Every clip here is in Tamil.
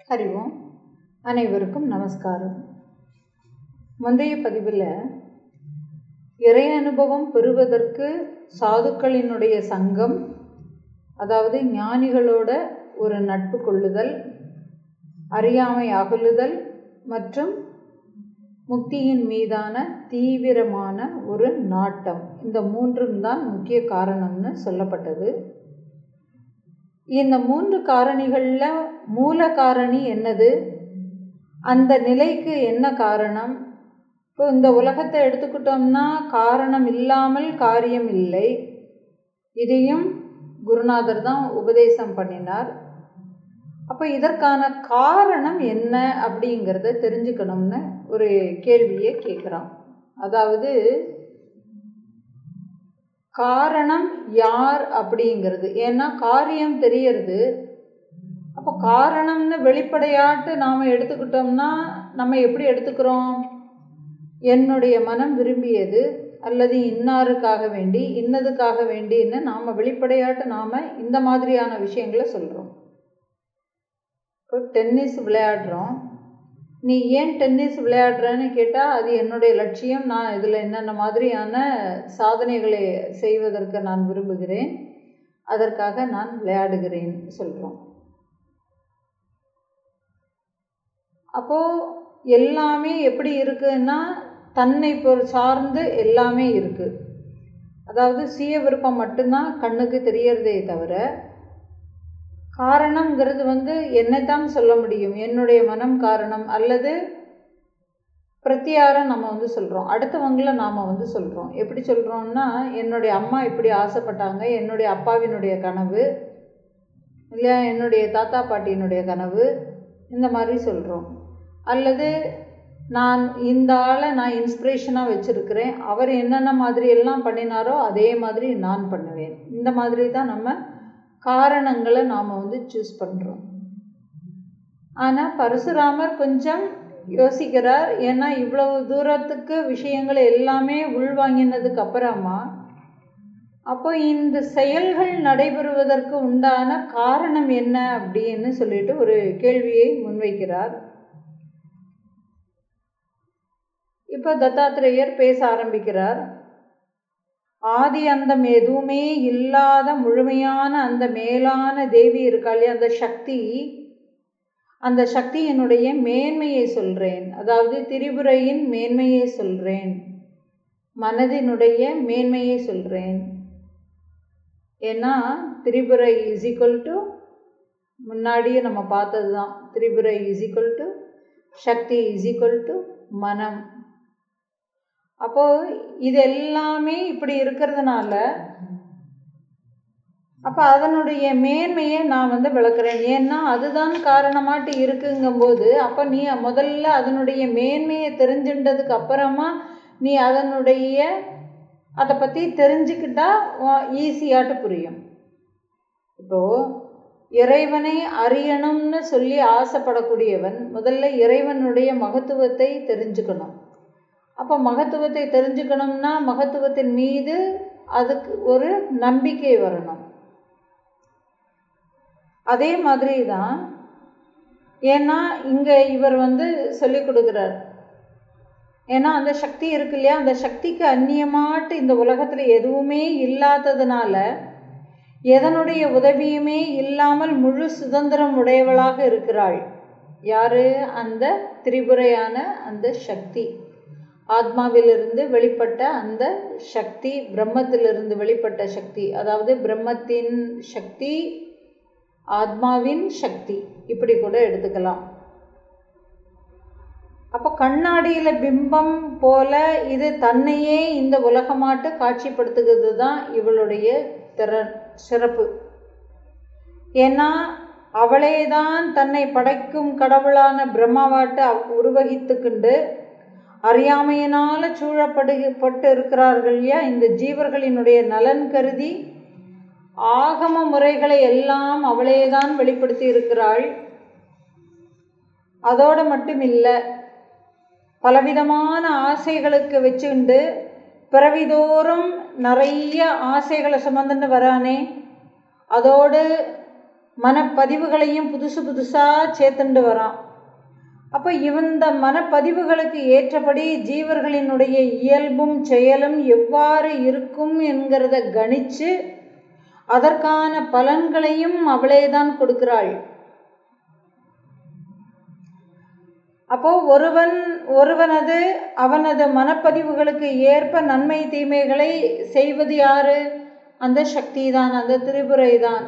ஹரி ஓம் அனைவருக்கும் நமஸ்காரம் முந்தைய பதிவில் இறை அனுபவம் பெறுவதற்கு சாதுக்களினுடைய சங்கம் அதாவது ஞானிகளோட ஒரு நட்பு கொள்ளுதல் அறியாமை அகலுதல் மற்றும் முக்தியின் மீதான தீவிரமான ஒரு நாட்டம் இந்த மூன்றும் தான் முக்கிய காரணம்னு சொல்லப்பட்டது இந்த மூன்று காரணிகளில் மூல காரணி என்னது அந்த நிலைக்கு என்ன காரணம் இப்போ இந்த உலகத்தை எடுத்துக்கிட்டோம்னா காரணம் இல்லாமல் காரியம் இல்லை இதையும் குருநாதர் தான் உபதேசம் பண்ணினார் அப்போ இதற்கான காரணம் என்ன அப்படிங்கிறத தெரிஞ்சுக்கணும்னு ஒரு கேள்வியை கேட்குறான் அதாவது காரணம் யார் அப்படிங்கிறது ஏன்னா காரியம் தெரியறது அப்போ காரணம்னு வெளிப்படையாட்டு நாம் எடுத்துக்கிட்டோம்னா நம்ம எப்படி எடுத்துக்கிறோம் என்னுடைய மனம் விரும்பியது அல்லது இன்னாருக்காக வேண்டி இன்னதுக்காக வேண்டின்னு நாம் வெளிப்படையாட்டு நாம் இந்த மாதிரியான விஷயங்களை சொல்கிறோம் இப்போ டென்னிஸ் விளையாடுறோம் நீ ஏன் டென்னிஸ் விளையாடுறேன்னு கேட்டால் அது என்னுடைய லட்சியம் நான் இதில் என்னென்ன மாதிரியான சாதனைகளை செய்வதற்கு நான் விரும்புகிறேன் அதற்காக நான் விளையாடுகிறேன் சொல்கிறோம் அப்போது எல்லாமே எப்படி இருக்குன்னா தன்னை பொறு சார்ந்து எல்லாமே இருக்குது அதாவது சுய விருப்பம் மட்டும்தான் கண்ணுக்கு தெரியறதே தவிர காரணங்கிறது வந்து என்னைத்தான் சொல்ல முடியும் என்னுடைய மனம் காரணம் அல்லது பிரத்தியாரம் நம்ம வந்து சொல்கிறோம் அடுத்தவங்கள நாம் வந்து சொல்கிறோம் எப்படி சொல்கிறோம்னா என்னுடைய அம்மா இப்படி ஆசைப்பட்டாங்க என்னுடைய அப்பாவினுடைய கனவு இல்லை என்னுடைய தாத்தா பாட்டியினுடைய கனவு இந்த மாதிரி சொல்கிறோம் அல்லது நான் இந்த ஆளை நான் இன்ஸ்பிரேஷனாக வச்சுருக்கிறேன் அவர் என்னென்ன மாதிரி எல்லாம் பண்ணினாரோ அதே மாதிரி நான் பண்ணுவேன் இந்த மாதிரி தான் நம்ம காரணங்களை நாம் வந்து சூஸ் பண்ணுறோம் ஆனால் பரசுராமர் கொஞ்சம் யோசிக்கிறார் ஏன்னா இவ்வளவு தூரத்துக்கு விஷயங்களை எல்லாமே உள்வாங்கினதுக்கு அப்புறமா அப்போ இந்த செயல்கள் நடைபெறுவதற்கு உண்டான காரணம் என்ன அப்படின்னு சொல்லிட்டு ஒரு கேள்வியை முன்வைக்கிறார் இப்போ தத்தாத்திரேயர் பேச ஆரம்பிக்கிறார் ஆதி அந்தம் எதுவுமே இல்லாத முழுமையான அந்த மேலான தேவி இருக்காளே அந்த சக்தி அந்த சக்தியினுடைய மேன்மையை சொல்கிறேன் அதாவது திரிபுரையின் மேன்மையை சொல்கிறேன் மனதினுடைய மேன்மையை சொல்கிறேன் ஏன்னா திரிபுரை இஸ் ஈக்குவல் டு முன்னாடியே நம்ம பார்த்தது தான் திரிபுரை இஸ் ஈக்குவல் டு சக்தி இஸ் ஈக்குவல் டு மனம் அப்போது இது எல்லாமே இப்படி இருக்கிறதுனால அப்போ அதனுடைய மேன்மையை நான் வந்து விளக்குறேன் ஏன்னா அதுதான் காரணமாட்டு இருக்குங்கும்போது அப்போ நீ முதல்ல அதனுடைய மேன்மையை தெரிஞ்சுட்டதுக்கு அப்புறமா நீ அதனுடைய அதை பற்றி தெரிஞ்சுக்கிட்டா ஈஸியாட்டு புரியும் இப்போது இறைவனை அறியணும்னு சொல்லி ஆசைப்படக்கூடியவன் முதல்ல இறைவனுடைய மகத்துவத்தை தெரிஞ்சுக்கணும் அப்போ மகத்துவத்தை தெரிஞ்சுக்கணும்னா மகத்துவத்தின் மீது அதுக்கு ஒரு நம்பிக்கை வரணும் அதே மாதிரி தான் ஏன்னா இங்கே இவர் வந்து சொல்லி கொடுக்குறார் ஏன்னா அந்த சக்தி இருக்கு இல்லையா அந்த சக்திக்கு அந்நியமாட்டு இந்த உலகத்தில் எதுவுமே இல்லாததுனால எதனுடைய உதவியுமே இல்லாமல் முழு சுதந்திரம் உடையவளாக இருக்கிறாள் யாரு அந்த திரிபுரையான அந்த சக்தி ஆத்மாவிலிருந்து வெளிப்பட்ட அந்த சக்தி பிரம்மத்திலிருந்து வெளிப்பட்ட சக்தி அதாவது பிரம்மத்தின் சக்தி ஆத்மாவின் சக்தி இப்படி கூட எடுத்துக்கலாம் அப்போ கண்ணாடியில் பிம்பம் போல இது தன்னையே இந்த உலகமாட்டு காட்சிப்படுத்துகிறது தான் இவளுடைய திறன் சிறப்பு ஏன்னா அவளே தான் தன்னை படைக்கும் கடவுளான பிரம்மாவாட்டு உருவகித்துக்கொண்டு அறியாமையினால் சூழப்படு பட்டு இருக்கிறார்கள் இல்லையா இந்த ஜீவர்களினுடைய நலன் கருதி ஆகம முறைகளை எல்லாம் அவளே தான் வெளிப்படுத்தி இருக்கிறாள் அதோடு மட்டும் இல்லை பலவிதமான ஆசைகளுக்கு வச்சுண்டு பிறவிதோறும் நிறைய ஆசைகளை சுமந்துட்டு வரானே அதோடு மனப்பதிவுகளையும் புதுசு புதுசாக சேர்த்துண்டு வரான் அப்போ இந்த மனப்பதிவுகளுக்கு ஏற்றபடி ஜீவர்களினுடைய இயல்பும் செயலும் எவ்வாறு இருக்கும் என்கிறத கணித்து அதற்கான பலன்களையும் அவளே தான் கொடுக்கிறாள் அப்போ ஒருவன் ஒருவனது அவனது மனப்பதிவுகளுக்கு ஏற்ப நன்மை தீமைகளை செய்வது யாரு அந்த சக்தி தான் அந்த திரிபுரை தான்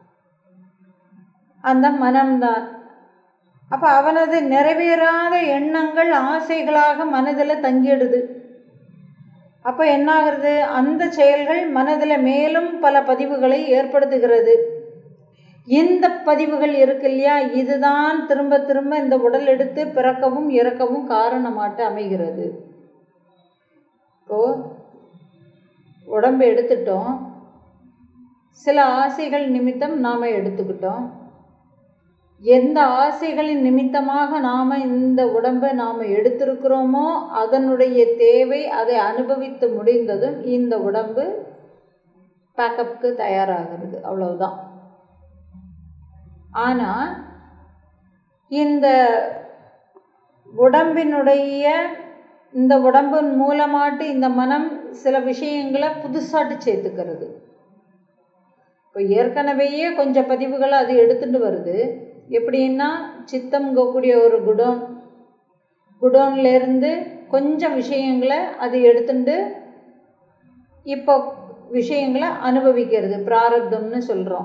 அந்த மனம்தான் அப்போ அவனது நிறைவேறாத எண்ணங்கள் ஆசைகளாக மனதில் தங்கிடுது அப்போ என்னாகிறது அந்த செயல்கள் மனதில் மேலும் பல பதிவுகளை ஏற்படுத்துகிறது இந்த பதிவுகள் இருக்கு இல்லையா இதுதான் திரும்ப திரும்ப இந்த உடல் எடுத்து பிறக்கவும் இறக்கவும் காரணமாட்டு அமைகிறது இப்போ உடம்பு எடுத்துட்டோம் சில ஆசைகள் நிமித்தம் நாம் எடுத்துக்கிட்டோம் எந்த ஆசைகளின் நிமித்தமாக நாம் இந்த உடம்பை நாம் எடுத்திருக்கிறோமோ அதனுடைய தேவை அதை அனுபவித்து முடிந்ததும் இந்த உடம்பு பேக்கப்புக்கு தயாராகிறது அவ்வளவுதான் ஆனால் இந்த உடம்பினுடைய இந்த உடம்பின் மூலமாட்டு இந்த மனம் சில விஷயங்களை புதுசாட்டு சேர்த்துக்கிறது இப்போ ஏற்கனவேயே கொஞ்சம் பதிவுகளை அது எடுத்துட்டு வருது எப்படின்னா சித்தம்ங்கக்கூடிய ஒரு குடோன் குடோன்லேருந்து கொஞ்சம் விஷயங்களை அது எடுத்துட்டு இப்போ விஷயங்களை அனுபவிக்கிறது பிராரப்தம்னு சொல்கிறோம்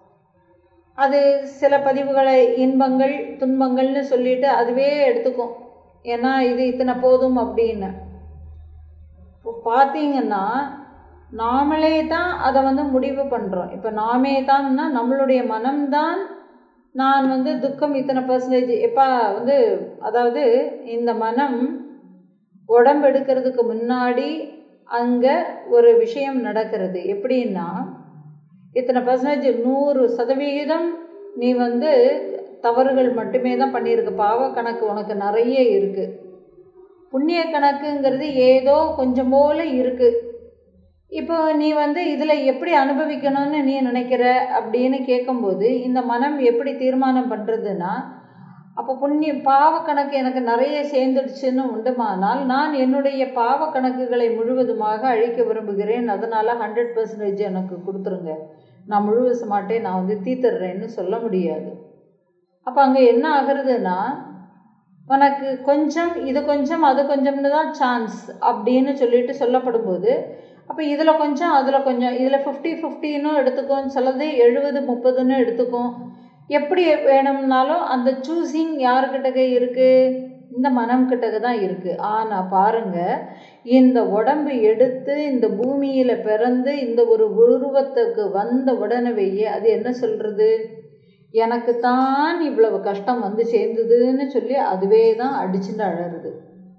அது சில பதிவுகளை இன்பங்கள் துன்பங்கள்னு சொல்லிட்டு அதுவே எடுத்துக்கும் ஏன்னா இது இத்தனை போதும் அப்படின்னு இப்போ பார்த்தீங்கன்னா நாமளே தான் அதை வந்து முடிவு பண்ணுறோம் இப்போ நாமே தான்னா நம்மளுடைய மனம்தான் நான் வந்து துக்கம் இத்தனை பர்சன்டேஜ் எப்போ வந்து அதாவது இந்த மனம் உடம்பு எடுக்கிறதுக்கு முன்னாடி அங்கே ஒரு விஷயம் நடக்கிறது எப்படின்னா இத்தனை பர்சன்டேஜ் நூறு சதவிகிதம் நீ வந்து தவறுகள் மட்டுமே தான் பண்ணியிருக்க பாவ கணக்கு உனக்கு நிறைய இருக்குது புண்ணிய கணக்குங்கிறது ஏதோ கொஞ்சம் போல இருக்குது இப்போ நீ வந்து இதில் எப்படி அனுபவிக்கணும்னு நீ நினைக்கிற அப்படின்னு கேட்கும்போது இந்த மனம் எப்படி தீர்மானம் பண்ணுறதுன்னா அப்போ புண்ணிய பாவ கணக்கு எனக்கு நிறைய சேர்ந்துடுச்சுன்னு உண்டுமானால் நான் என்னுடைய பாவ கணக்குகளை முழுவதுமாக அழிக்க விரும்புகிறேன் அதனால் ஹண்ட்ரட் பர்சன்டேஜ் எனக்கு கொடுத்துருங்க நான் முழுவச மாட்டேன் நான் வந்து தீத்துடுறேன்னு சொல்ல முடியாது அப்போ அங்கே என்ன ஆகுறதுன்னா உனக்கு கொஞ்சம் இது கொஞ்சம் அது கொஞ்சம்னு தான் சான்ஸ் அப்படின்னு சொல்லிட்டு சொல்லப்படும் போது அப்போ இதில் கொஞ்சம் அதில் கொஞ்சம் இதில் ஃபிஃப்டி ஃபிஃப்டின்னு எடுத்துக்கும் சிலது எழுபது முப்பதுன்னு எடுத்துக்கும் எப்படி வேணும்னாலும் அந்த சூஸிங் யாருக்கிட்டக இருக்குது இந்த மனம் கிட்டக தான் இருக்குது ஆனால் பாருங்கள் இந்த உடம்பு எடுத்து இந்த பூமியில் பிறந்து இந்த ஒரு உருவத்துக்கு வந்த உடனேயே அது என்ன சொல்கிறது எனக்கு தான் இவ்வளவு கஷ்டம் வந்து சேர்ந்ததுன்னு சொல்லி அதுவே தான் அடிச்சுட்டு அழறது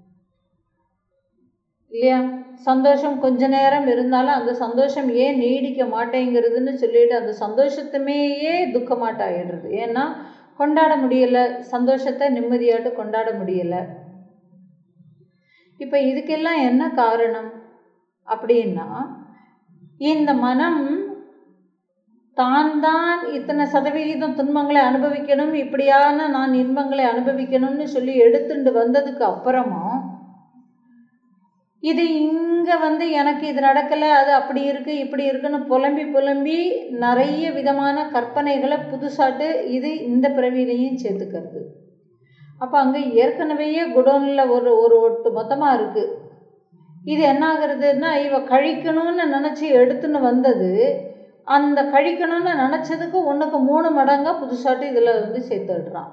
இல்லையா சந்தோஷம் கொஞ்ச நேரம் இருந்தாலும் அந்த சந்தோஷம் ஏன் நீடிக்க மாட்டேங்கிறதுன்னு சொல்லிட்டு அந்த சந்தோஷத்துமேயே துக்கமாட்டாயிடுறது ஏன்னா கொண்டாட முடியலை சந்தோஷத்தை நிம்மதியாட்டு கொண்டாட முடியலை இப்போ இதுக்கெல்லாம் என்ன காரணம் அப்படின்னா இந்த மனம் தான் தான் இத்தனை சதவிகிதம் துன்பங்களை அனுபவிக்கணும் இப்படியான நான் இன்பங்களை அனுபவிக்கணும்னு சொல்லி எடுத்துட்டு வந்ததுக்கு அப்புறமா இது இங்கே வந்து எனக்கு இது நடக்கலை அது அப்படி இருக்குது இப்படி இருக்குன்னு புலம்பி புலம்பி நிறைய விதமான கற்பனைகளை புதுசாட்டு இது இந்த பிறவிலையும் சேர்த்துக்கிறது அப்போ அங்கே ஏற்கனவேயே குடோனில் ஒரு ஒரு ஒட்டு மொத்தமாக இருக்குது இது என்ன ஆகுறதுன்னா இவ கழிக்கணும்னு நினச்சி எடுத்துன்னு வந்தது அந்த கழிக்கணும்னு நினச்சதுக்கு ஒன்றுக்கு மூணு மடங்காக புதுசாட்டு இதில் வந்து சேர்த்துடுறான்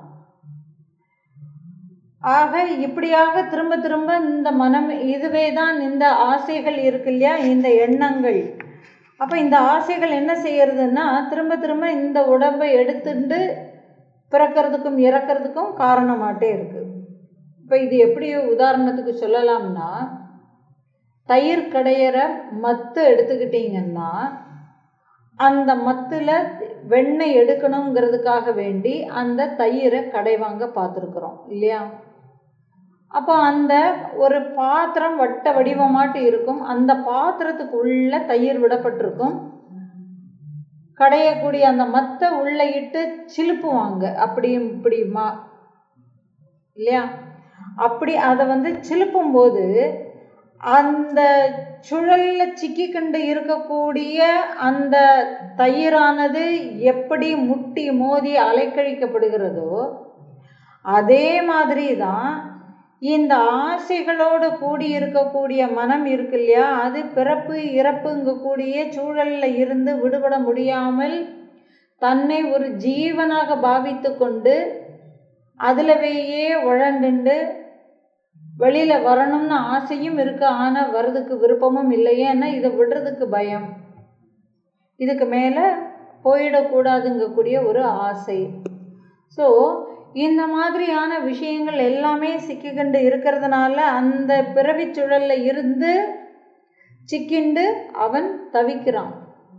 ஆக இப்படியாக திரும்ப திரும்ப இந்த மனம் இதுவே தான் இந்த ஆசைகள் இருக்கு இல்லையா இந்த எண்ணங்கள் அப்போ இந்த ஆசைகள் என்ன செய்யறதுன்னா திரும்ப திரும்ப இந்த உடம்பை எடுத்துட்டு பிறக்கிறதுக்கும் இறக்கிறதுக்கும் காரணமாட்டே இருக்கு இப்போ இது எப்படி உதாரணத்துக்கு சொல்லலாம்னா தயிர் கடையிற மத்து எடுத்துக்கிட்டிங்கன்னா அந்த மத்தில் வெண்ணெய் எடுக்கணுங்கிறதுக்காக வேண்டி அந்த தயிரை கடைவாங்க பார்த்துருக்குறோம் இல்லையா அப்போ அந்த ஒரு பாத்திரம் வட்ட வடிவமாட்டு இருக்கும் அந்த பாத்திரத்துக்கு உள்ள தயிர் விடப்பட்டிருக்கும் கடையக்கூடிய அந்த மத்தை உள்ள இட்டு சிலுப்புவாங்க அப்படியும் இப்படியுமா இல்லையா அப்படி அதை வந்து சிலுப்பும் போது அந்த சுழல்ல சிக்கிக்கொண்டு இருக்கக்கூடிய அந்த தயிரானது எப்படி முட்டி மோதி அலைக்கழிக்கப்படுகிறதோ அதே மாதிரி தான் இந்த ஆசைகளோடு கூடி இருக்கக்கூடிய மனம் இருக்கு இல்லையா அது பிறப்பு இறப்புங்கக்கூடிய சூழல்ல இருந்து விடுபட முடியாமல் தன்னை ஒரு ஜீவனாக பாவித்து கொண்டு அதுலவேயே உழண்டுண்டு வெளியில வரணும்னு ஆசையும் இருக்கு ஆனா வர்றதுக்கு விருப்பமும் இல்லை ஏன்னா இதை விடுறதுக்கு பயம் இதுக்கு மேலே போயிடக்கூடாதுங்கக்கூடிய ஒரு ஆசை ஸோ இந்த மாதிரியான விஷயங்கள் எல்லாமே சிக்கிக்கொண்டு இருக்கிறதுனால அந்த பிறவி சுழல்ல இருந்து சிக்கிண்டு அவன் தவிக்கிறான்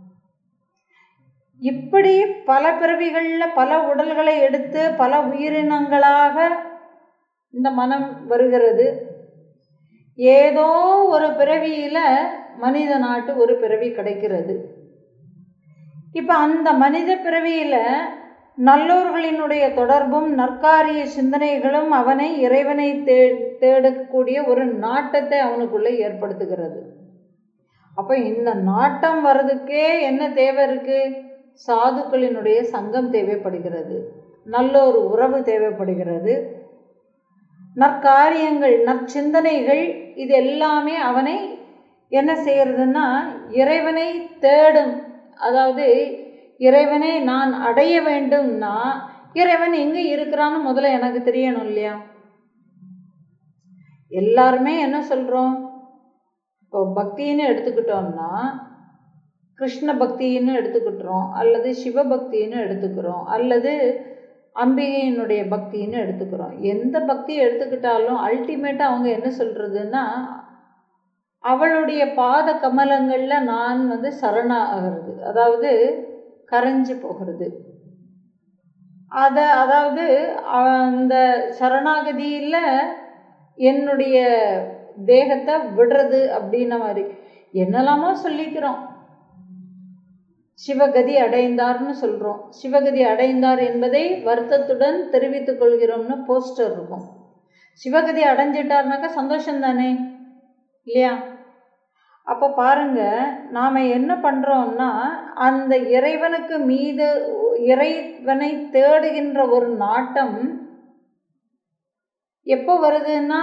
இப்படி பல பிறவிகளில் பல உடல்களை எடுத்து பல உயிரினங்களாக இந்த மனம் வருகிறது ஏதோ ஒரு பிறவியில் மனித நாட்டு ஒரு பிறவி கிடைக்கிறது இப்போ அந்த மனித பிறவியில் நல்லோர்களினுடைய தொடர்பும் நற்காரிய சிந்தனைகளும் அவனை இறைவனை தே தேடக்கூடிய ஒரு நாட்டத்தை அவனுக்குள்ளே ஏற்படுத்துகிறது அப்போ இந்த நாட்டம் வர்றதுக்கே என்ன தேவை இருக்கு சாதுக்களினுடைய சங்கம் தேவைப்படுகிறது நல்ல ஒரு உறவு தேவைப்படுகிறது நற்காரியங்கள் நற்சிந்தனைகள் இது எல்லாமே அவனை என்ன செய்யறதுன்னா இறைவனை தேடும் அதாவது இறைவனை நான் அடைய வேண்டும்னா இறைவன் எங்கே இருக்கிறான்னு முதல்ல எனக்கு தெரியணும் இல்லையா எல்லாருமே என்ன சொல்கிறோம் இப்போ பக்தின்னு எடுத்துக்கிட்டோம்னா கிருஷ்ண பக்தின்னு எடுத்துக்கிட்டுறோம் அல்லது சிவபக்தின்னு எடுத்துக்கிறோம் அல்லது அம்பிகையினுடைய பக்தின்னு எடுத்துக்கிறோம் எந்த பக்தியை எடுத்துக்கிட்டாலும் அல்டிமேட்டாக அவங்க என்ன சொல்கிறதுன்னா அவளுடைய பாத கமலங்களில் நான் வந்து சரணாகிறது அதாவது கரைஞ்சு போகிறது அதை அதாவது அந்த சரணாகதியில் என்னுடைய தேகத்தை விடுறது அப்படின்ன மாதிரி என்னெல்லாமோ சொல்லிக்கிறோம் சிவகதி அடைந்தார்னு சொல்கிறோம் சிவகதி அடைந்தார் என்பதை வருத்தத்துடன் தெரிவித்துக் கொள்கிறோம்னு போஸ்டர் இருக்கும் சிவகதி அடைஞ்சிட்டார்னாக்கா சந்தோஷம் தானே இல்லையா அப்போ பாருங்க நாம் என்ன பண்ணுறோம்னா அந்த இறைவனுக்கு மீது இறைவனை தேடுகின்ற ஒரு நாட்டம் எப்போ வருதுன்னா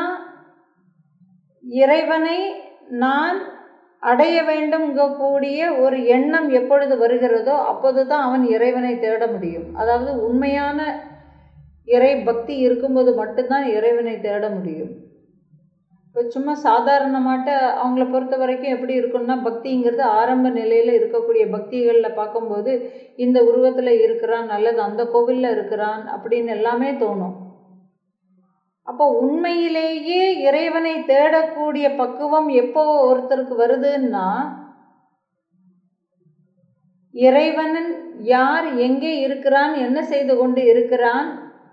இறைவனை நான் அடைய வேண்டும்ங்கக்கூடிய ஒரு எண்ணம் எப்பொழுது வருகிறதோ அப்போது தான் அவன் இறைவனை தேட முடியும் அதாவது உண்மையான இறை பக்தி இருக்கும்போது மட்டும்தான் இறைவனை தேட முடியும் இப்போ சும்மா சாதாரணமாட்ட அவங்கள பொறுத்த வரைக்கும் எப்படி இருக்குன்னா பக்திங்கிறது ஆரம்ப நிலையில் இருக்கக்கூடிய பக்திகளில் பார்க்கும்போது இந்த உருவத்தில் இருக்கிறான் அல்லது அந்த கோவிலில் இருக்கிறான் அப்படின்னு எல்லாமே தோணும் அப்போ உண்மையிலேயே இறைவனை தேடக்கூடிய பக்குவம் எப்போ ஒருத்தருக்கு வருதுன்னா இறைவனன் யார் எங்கே இருக்கிறான் என்ன செய்து கொண்டு இருக்கிறான்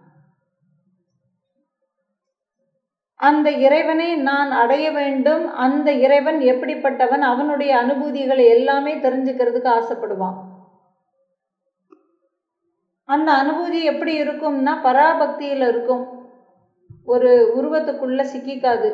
அந்த இறைவனை நான் அடைய வேண்டும் அந்த இறைவன் எப்படிப்பட்டவன் அவனுடைய அனுபூதிகளை எல்லாமே தெரிஞ்சுக்கிறதுக்கு ஆசைப்படுவான் அந்த அனுபூதி எப்படி இருக்கும்னா பராபக்தியில் இருக்கும் ஒரு உருவத்துக்குள்ள சிக்கிக்காது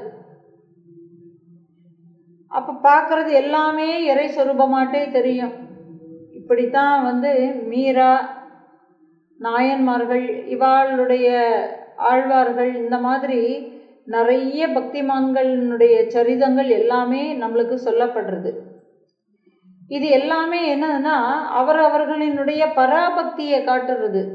அப்போ பார்க்கறது எல்லாமே இறை சொரூபமாட்டே தெரியும் இப்படித்தான் வந்து மீரா நாயன்மார்கள் இவாளுடைய ஆழ்வார்கள் இந்த மாதிரி நிறைய பக்திமான்களினுடைய சரிதங்கள் எல்லாமே நம்மளுக்கு சொல்லப்படுறது இது எல்லாமே என்னதுன்னா அவர் அவர்களினுடைய பராபக்தியை காட்டுறது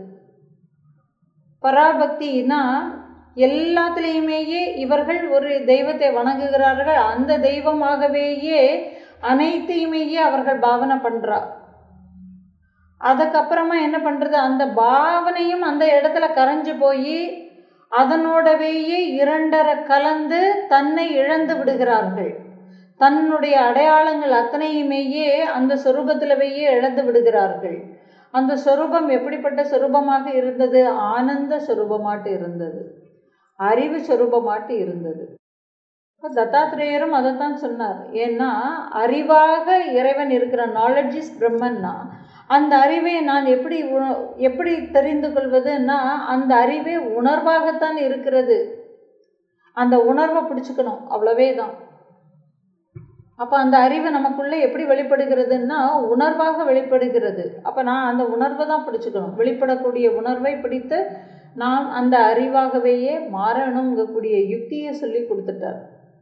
பராபக்தினா எல்லாத்துலேயுமேயே இவர்கள் ஒரு தெய்வத்தை வணங்குகிறார்கள் அந்த தெய்வமாகவேயே அனைத்தையுமேயே அவர்கள் பாவனை பண்ணுறா அதுக்கப்புறமா என்ன பண்ணுறது அந்த பாவனையும் அந்த இடத்துல கரைஞ்சு போய் அதனோடவேயே இரண்டரை கலந்து தன்னை இழந்து விடுகிறார்கள் தன்னுடைய அடையாளங்கள் அத்தனையுமேயே அந்த சொரூபத்திலவேயே இழந்து விடுகிறார்கள் அந்த சொரூபம் எப்படிப்பட்ட சொரூபமாக இருந்தது ஆனந்த சொரூபமாட்டு இருந்தது அறிவு சொரூபமாட்டு இருந்தது இப்போ தத்தாத்திரேயரும் அதைத்தான் சொன்னார் ஏன்னா அறிவாக இறைவன் இருக்கிற நாலெட்ஜ் இஸ் பிரம்மன்னா அந்த அறிவை நான் எப்படி உண- எப்படி தெரிந்து கொள்வதுன்னா அந்த அறிவே உணர்வாகத்தான் இருக்கிறது அந்த உணர்வை பிடிச்சுக்கணும் அவ்வளவே தான் அப்போ அந்த அறிவு நமக்குள்ளே எப்படி வெளிப்படுகிறதுன்னா உணர்வாக வெளிப்படுகிறது அப்போ நான் அந்த உணர்வை தான் பிடிச்சுக்கணும் வெளிப்படக்கூடிய உணர்வை பிடித்து நான் அந்த அறிவாகவேயே மாறணுங்கக்கூடிய யுக்தியை சொல்லி கொடுத்துட்டார்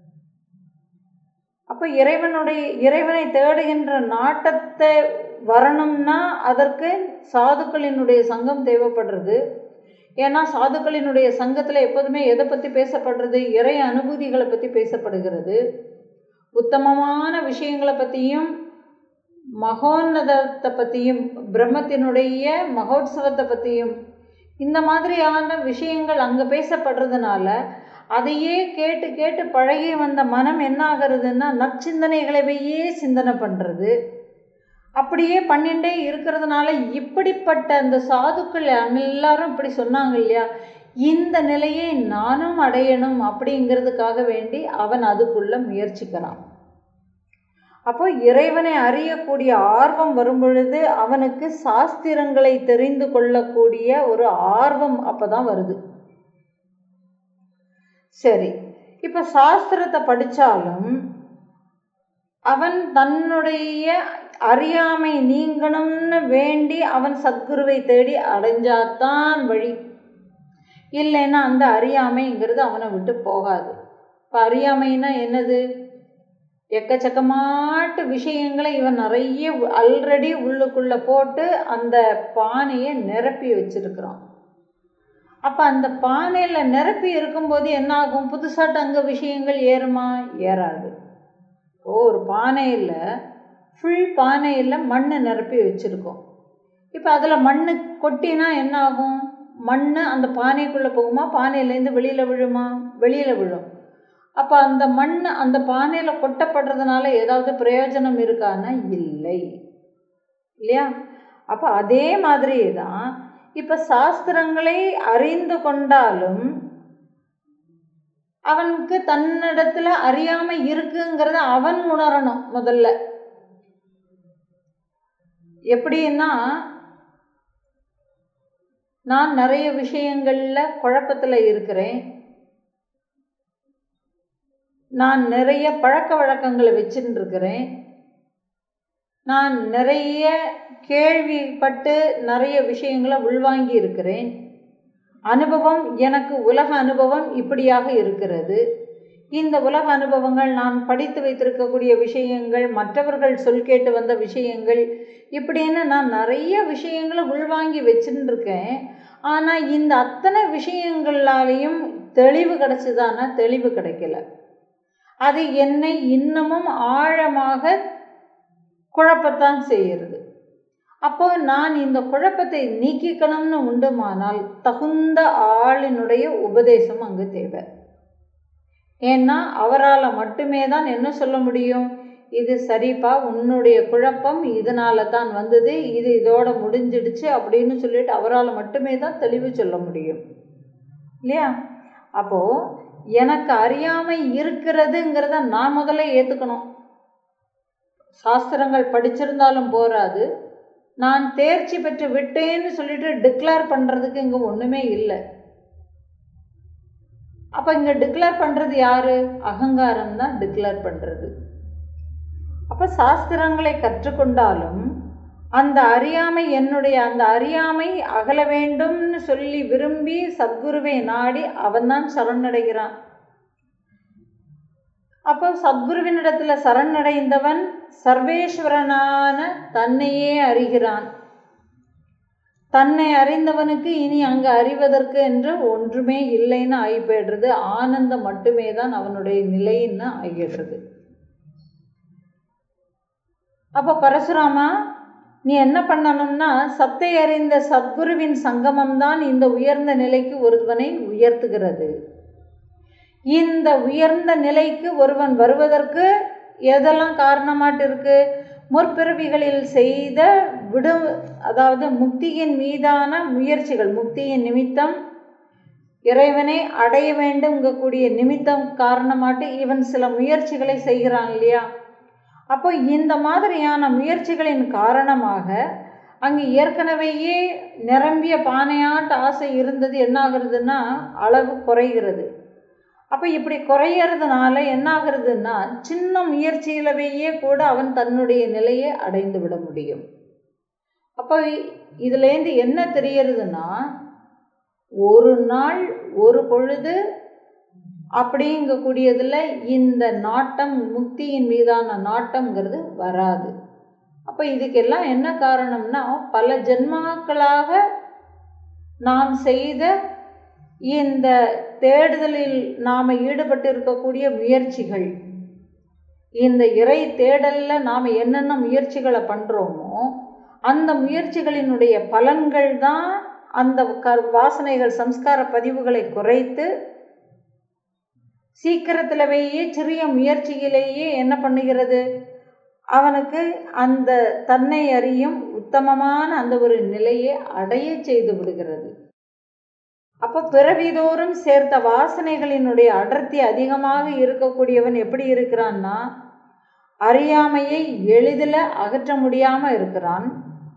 அப்போ இறைவனுடைய இறைவனை தேடுகின்ற நாட்டத்தை வரணும்னா அதற்கு சாதுக்களினுடைய சங்கம் தேவைப்படுறது ஏன்னா சாதுக்களினுடைய சங்கத்தில் எப்போதுமே எதை பற்றி பேசப்படுறது இறை அனுபூதிகளை பற்றி பேசப்படுகிறது உத்தமமான விஷயங்களை பற்றியும் மகோன்னதத்தை பற்றியும் பிரம்மத்தினுடைய மகோத்சவத்தை பற்றியும் இந்த மாதிரியான விஷயங்கள் அங்கே பேசப்படுறதுனால அதையே கேட்டு கேட்டு பழகி வந்த மனம் என்ன ஆகிறதுன்னா நற்சிந்தனைகளவையே சிந்தனை பண்ணுறது அப்படியே பண்ணிகிட்டே இருக்கிறதுனால இப்படிப்பட்ட அந்த சாதுக்கள் எல்லாரும் இப்படி சொன்னாங்க இல்லையா இந்த நிலையை நானும் அடையணும் அப்படிங்கிறதுக்காக வேண்டி அவன் அதுக்குள்ள முயற்சிக்கிறான் அப்போ இறைவனை அறியக்கூடிய ஆர்வம் வரும் பொழுது அவனுக்கு சாஸ்திரங்களை தெரிந்து கொள்ளக்கூடிய ஒரு ஆர்வம் அப்பதான் வருது சரி இப்போ சாஸ்திரத்தை படித்தாலும் அவன் தன்னுடைய அறியாமை நீங்கணும்னு வேண்டி அவன் சத்குருவை தேடி அடைஞ்சாதான் வழி இல்லைன்னா அந்த அறியாமைங்கிறது அவனை விட்டு போகாது இப்போ அறியாமைன்னா என்னது எக்கச்சக்கமாட்டு விஷயங்களை இவன் நிறைய ஆல்ரெடி உள்ளுக்குள்ளே போட்டு அந்த பானையை நிரப்பி வச்சிருக்கிறான் அப்போ அந்த பானையில் நிரப்பி இருக்கும்போது என்ன ஆகும் புதுசாட்டு அங்கே விஷயங்கள் ஏறுமா ஏறாது ஓ ஒரு பானையில் ஃபுல் பானையில் மண் நிரப்பி வச்சுருக்கோம் இப்போ அதில் மண் கொட்டினா என்ன ஆகும் மண் அந்த பானைக்குள்ளே போகுமா பானையிலேருந்து வெளியில் விழுமா வெளியில் விழும் அப்போ அந்த மண் அந்த பானையில் கொட்டப்படுறதுனால ஏதாவது பிரயோஜனம் இருக்கான்னா இல்லை இல்லையா அப்போ அதே மாதிரி தான் இப்போ சாஸ்திரங்களை அறிந்து கொண்டாலும் அவனுக்கு தன்னிடத்துல அறியாமை இருக்குங்கிறத அவன் உணரணும் முதல்ல எப்படின்னா நான் நிறைய விஷயங்களில் குழப்பத்தில் இருக்கிறேன் நான் நிறைய பழக்க வழக்கங்களை வச்சுட்டு இருக்கிறேன் நான் நிறைய கேள்விப்பட்டு நிறைய விஷயங்களை உள்வாங்கி இருக்கிறேன் அனுபவம் எனக்கு உலக அனுபவம் இப்படியாக இருக்கிறது இந்த உலக அனுபவங்கள் நான் படித்து வைத்திருக்கக்கூடிய விஷயங்கள் மற்றவர்கள் சொல் கேட்டு வந்த விஷயங்கள் இப்படின்னு நான் நிறைய விஷயங்களை உள்வாங்கி வச்சுட்டு இருக்கேன் ஆனால் இந்த அத்தனை விஷயங்களாலேயும் தெளிவு கிடச்சிதானா தெளிவு கிடைக்கல அது என்னை இன்னமும் ஆழமாக குழப்பத்தான் செய்கிறது அப்போ நான் இந்த குழப்பத்தை நீக்கிக்கணும்னு உண்டுமானால் தகுந்த ஆளினுடைய உபதேசம் அங்கு தேவை ஏன்னா அவரால் மட்டுமே தான் என்ன சொல்ல முடியும் இது சரிப்பா உன்னுடைய குழப்பம் இதனால தான் வந்தது இது இதோட முடிஞ்சிடுச்சு அப்படின்னு சொல்லிட்டு அவரால் மட்டுமே தான் தெளிவு சொல்ல முடியும் இல்லையா அப்போது எனக்கு அறியாமை இருக்கிறதுங்கிறத நான் முதல்ல ஏற்றுக்கணும் சாஸ்திரங்கள் படிச்சிருந்தாலும் போராது நான் தேர்ச்சி பெற்று விட்டேன்னு சொல்லிட்டு டிக்ளேர் பண்ணுறதுக்கு இங்கே ஒன்றுமே இல்லை அப்போ இங்கே டிக்ளேர் பண்ணுறது யார் அகங்காரம் தான் டிக்ளேர் பண்ணுறது அப்போ சாஸ்திரங்களை கற்றுக்கொண்டாலும் அந்த அறியாமை என்னுடைய அந்த அறியாமை அகல வேண்டும்னு சொல்லி விரும்பி சத்குருவை நாடி அவன்தான் சரணடைகிறான் அப்போ சத்குருவினிடத்துல சரணடைந்தவன் சர்வேஸ்வரனான தன்னையே அறிகிறான் தன்னை அறிந்தவனுக்கு இனி அங்கே அறிவதற்கு என்று ஒன்றுமே இல்லைன்னு ஆகி போயிடுறது ஆனந்தம் மட்டுமே தான் அவனுடைய நிலைன்னு ஆகிடுறது அப்போ பரசுராமா நீ என்ன பண்ணணும்னா சத்தை அறிந்த சத்குருவின் சங்கமம் தான் இந்த உயர்ந்த நிலைக்கு ஒருவனை உயர்த்துகிறது இந்த உயர்ந்த நிலைக்கு ஒருவன் வருவதற்கு எதெல்லாம் காரணமாட்டு இருக்கு முற்பிறவிகளில் செய்த விடு அதாவது முக்தியின் மீதான முயற்சிகள் முக்தியின் நிமித்தம் இறைவனை அடைய வேண்டும்ங்கக்கூடிய நிமித்தம் காரணமாட்டு இவன் சில முயற்சிகளை செய்கிறான் இல்லையா அப்போ இந்த மாதிரியான முயற்சிகளின் காரணமாக அங்கே ஏற்கனவேயே நிரம்பிய பானையாட்ட ஆசை இருந்தது என்ன ஆகுறதுன்னா அளவு குறைகிறது அப்போ இப்படி குறையிறதுனால என்ன ஆகுறதுன்னா சின்ன முயற்சியிலவேயே கூட அவன் தன்னுடைய நிலையை அடைந்து விட முடியும் அப்போ இதுலேருந்து என்ன தெரியறதுன்னா ஒரு நாள் ஒரு பொழுது அப்படிங்கக்கூடியதில் இந்த நாட்டம் முக்தியின் மீதான நாட்டம்ங்கிறது வராது அப்போ இதுக்கெல்லாம் என்ன காரணம்னா பல ஜென்மாக்களாக நாம் செய்த இந்த தேடுதலில் நாம் ஈடுபட்டு இருக்கக்கூடிய முயற்சிகள் இந்த இறை தேடலில் நாம் என்னென்ன முயற்சிகளை பண்ணுறோமோ அந்த முயற்சிகளினுடைய பலன்கள் தான் அந்த க வாசனைகள் சம்ஸ்கார பதிவுகளை குறைத்து சீக்கிரத்திலவேயே சிறிய முயற்சியிலேயே என்ன பண்ணுகிறது அவனுக்கு அந்த தன்னை அறியும் உத்தமமான அந்த ஒரு நிலையை அடைய செய்து விடுகிறது அப்போ பிறவிதோறும் சேர்த்த வாசனைகளினுடைய அடர்த்தி அதிகமாக இருக்கக்கூடியவன் எப்படி இருக்கிறான்னா அறியாமையை எளிதில் அகற்ற முடியாமல் இருக்கிறான்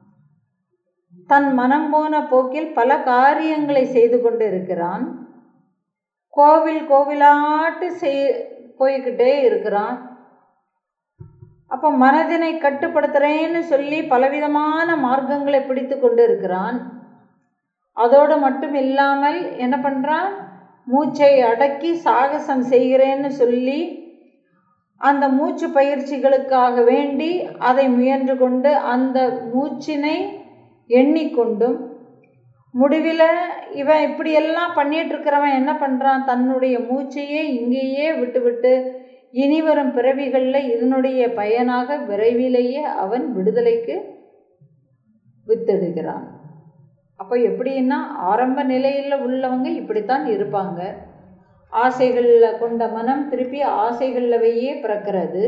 தன் மனம் போன போக்கில் பல காரியங்களை செய்து கொண்டு இருக்கிறான் கோவில் கோவிலாட்டு செய் போய்கிட்டே இருக்கிறான் அப்போ மனதினை கட்டுப்படுத்துகிறேன்னு சொல்லி பலவிதமான மார்க்கங்களை பிடித்து கொண்டு இருக்கிறான் அதோடு மட்டும் இல்லாமல் என்ன பண்ணுறான் மூச்சை அடக்கி சாகசம் செய்கிறேன்னு சொல்லி அந்த மூச்சு பயிற்சிகளுக்காக வேண்டி அதை முயன்று கொண்டு அந்த மூச்சினை எண்ணிக்கொண்டும் முடிவில் இவன் இப்படியெல்லாம் பண்ணிட்டு இருக்கிறவன் என்ன பண்ணுறான் தன்னுடைய மூச்சையே இங்கேயே விட்டு விட்டு இனி வரும் பிறவிகளில் இதனுடைய பயனாக விரைவிலேயே அவன் விடுதலைக்கு வித்திடுகிறான் அப்போ எப்படின்னா ஆரம்ப நிலையில் உள்ளவங்க இப்படித்தான் இருப்பாங்க ஆசைகளில் கொண்ட மனம் திருப்பி ஆசைகள்லவையே பிறக்கிறது